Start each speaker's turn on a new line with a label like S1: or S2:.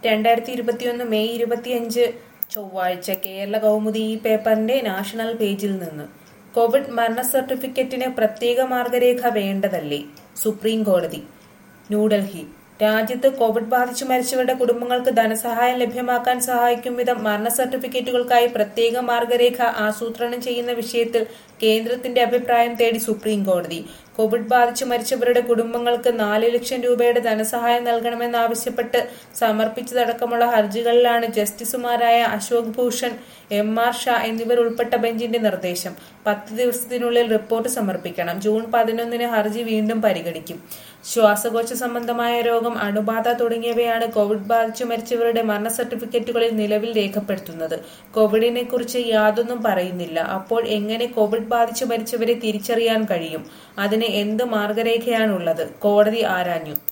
S1: രണ്ടായിരത്തി ഇരുപത്തിയൊന്ന് മെയ് ഇരുപത്തിയഞ്ച് ചൊവ്വാഴ്ച കേരള കൗമുദി ഈ പേപ്പറിന്റെ നാഷണൽ പേജിൽ നിന്ന് കോവിഡ് മരണ സർട്ടിഫിക്കറ്റിന് പ്രത്യേക മാർഗരേഖ വേണ്ടതല്ലേ സുപ്രീം കോടതി ന്യൂഡൽഹി രാജ്യത്ത് കോവിഡ് ബാധിച്ചു മരിച്ചവരുടെ കുടുംബങ്ങൾക്ക് ധനസഹായം ലഭ്യമാക്കാൻ സഹായിക്കും വിധം മരണ സർട്ടിഫിക്കറ്റുകൾക്കായി പ്രത്യേക മാർഗരേഖ ആസൂത്രണം ചെയ്യുന്ന വിഷയത്തിൽ കേന്ദ്രത്തിന്റെ അഭിപ്രായം തേടി സുപ്രീം കോടതി കോവിഡ് ബാധിച്ചു മരിച്ചവരുടെ കുടുംബങ്ങൾക്ക് നാല് ലക്ഷം രൂപയുടെ ധനസഹായം നൽകണമെന്നാവശ്യപ്പെട്ട് സമർപ്പിച്ചതടക്കമുള്ള ഹർജികളിലാണ് ജസ്റ്റിസുമാരായ അശോക് ഭൂഷൺ എം ആർ ഷാ എന്നിവർ ഉൾപ്പെട്ട ബെഞ്ചിന്റെ നിർദ്ദേശം പത്ത് ദിവസത്തിനുള്ളിൽ റിപ്പോർട്ട് സമർപ്പിക്കണം ജൂൺ പതിനൊന്നിന് ഹർജി വീണ്ടും പരിഗണിക്കും ശ്വാസകോശ സംബന്ധമായ രോഗം അണുബാധ തുടങ്ങിയവയാണ് കോവിഡ് ബാധിച്ചു മരിച്ചവരുടെ മരണ സർട്ടിഫിക്കറ്റുകളിൽ നിലവിൽ രേഖപ്പെടുത്തുന്നത് കോവിഡിനെ കുറിച്ച് യാതൊന്നും പറയുന്നില്ല അപ്പോൾ എങ്ങനെ കോവിഡ് ബാധിച്ചു മരിച്ചവരെ തിരിച്ചറിയാൻ കഴിയും അതിന് എന്ത് മാർഗരേഖയാണുള്ളത് കോടതി ആരാഞ്ഞു